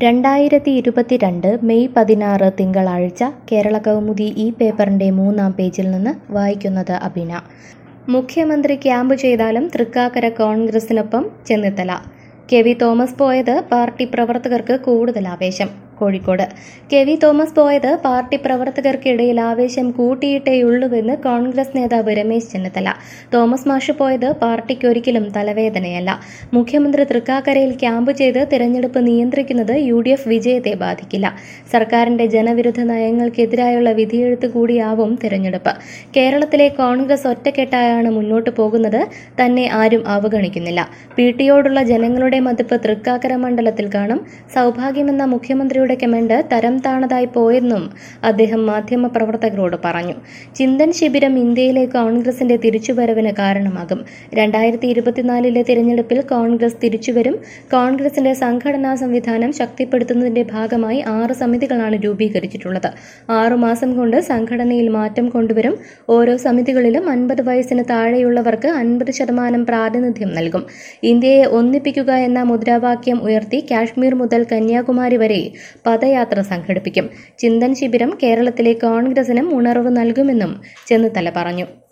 രണ്ടായിരത്തി ഇരുപത്തിരണ്ട് മെയ് പതിനാറ് തിങ്കളാഴ്ച കേരള കൗമുദി ഈ പേപ്പറിന്റെ മൂന്നാം പേജിൽ നിന്ന് വായിക്കുന്നത് അബിന മുഖ്യമന്ത്രി ക്യാമ്പ് ചെയ്താലും തൃക്കാക്കര കോൺഗ്രസിനൊപ്പം ചെന്നിത്തല കെ വി തോമസ് പോയത് പാർട്ടി പ്രവർത്തകർക്ക് കൂടുതൽ ആവേശം കോഴിക്കോട് കെ വി തോമസ് പോയത് പാർട്ടി പ്രവർത്തകർക്കിടയിൽ ആവേശം കൂട്ടിയിട്ടേയുള്ളൂവെന്ന് കോൺഗ്രസ് നേതാവ് രമേശ് ചെന്നിത്തല തോമസ് മാഷ് പോയത് പാർട്ടിക്ക് ഒരിക്കലും തലവേദനയല്ല മുഖ്യമന്ത്രി തൃക്കാക്കരയിൽ ക്യാമ്പ് ചെയ്ത് തിരഞ്ഞെടുപ്പ് നിയന്ത്രിക്കുന്നത് യു ഡി എഫ് വിജയത്തെ ബാധിക്കില്ല സർക്കാരിന്റെ ജനവിരുദ്ധ നയങ്ങൾക്കെതിരായുള്ള വിധിയെഴുത്ത് കൂടിയാവും തിരഞ്ഞെടുപ്പ് കേരളത്തിലെ കോൺഗ്രസ് ഒറ്റക്കെട്ടായാണ് മുന്നോട്ടു പോകുന്നത് തന്നെ ആരും അവഗണിക്കുന്നില്ല പി ടിയോടുള്ള ജനങ്ങളുടെ മതിപ്പ് തൃക്കാക്കര മണ്ഡലത്തിൽ കാണും സൗഭാഗ്യമെന്ന മുഖ്യമന്ത്രിയുടെ കമന്റ് തരം താണതായി പോയെന്നും അദ്ദേഹം മാധ്യമപ്രവർത്തകരോട് പറഞ്ഞു ചിന്തൻ ശിബിരം ഇന്ത്യയിലെ കോൺഗ്രസിന്റെ തിരിച്ചുവരവിന് കാരണമാകും രണ്ടായിരത്തി ഇരുപത്തിനാലിലെ തിരഞ്ഞെടുപ്പിൽ കോൺഗ്രസ് തിരിച്ചുവരും കോൺഗ്രസിന്റെ സംഘടനാ സംവിധാനം ശക്തിപ്പെടുത്തുന്നതിന്റെ ഭാഗമായി ആറ് സമിതികളാണ് രൂപീകരിച്ചിട്ടുള്ളത് ആറുമാസം കൊണ്ട് സംഘടനയിൽ മാറ്റം കൊണ്ടുവരും ഓരോ സമിതികളിലും അൻപത് വയസ്സിന് താഴെയുള്ളവർക്ക് അൻപത് ശതമാനം പ്രാതിനിധ്യം നൽകും ഇന്ത്യയെ ഒന്നിപ്പിക്കുക എന്ന മുദ്രാവാക്യം ഉയർത്തി കാശ്മീർ മുതൽ കന്യാകുമാരി വരെ പദയാത്ര സംഘടിപ്പിക്കും ചിന്തൻ ശിബിരം കേരളത്തിലെ കോൺഗ്രസിനും ഉണർവ് നൽകുമെന്നും ചെന്നിത്തല പറഞ്ഞു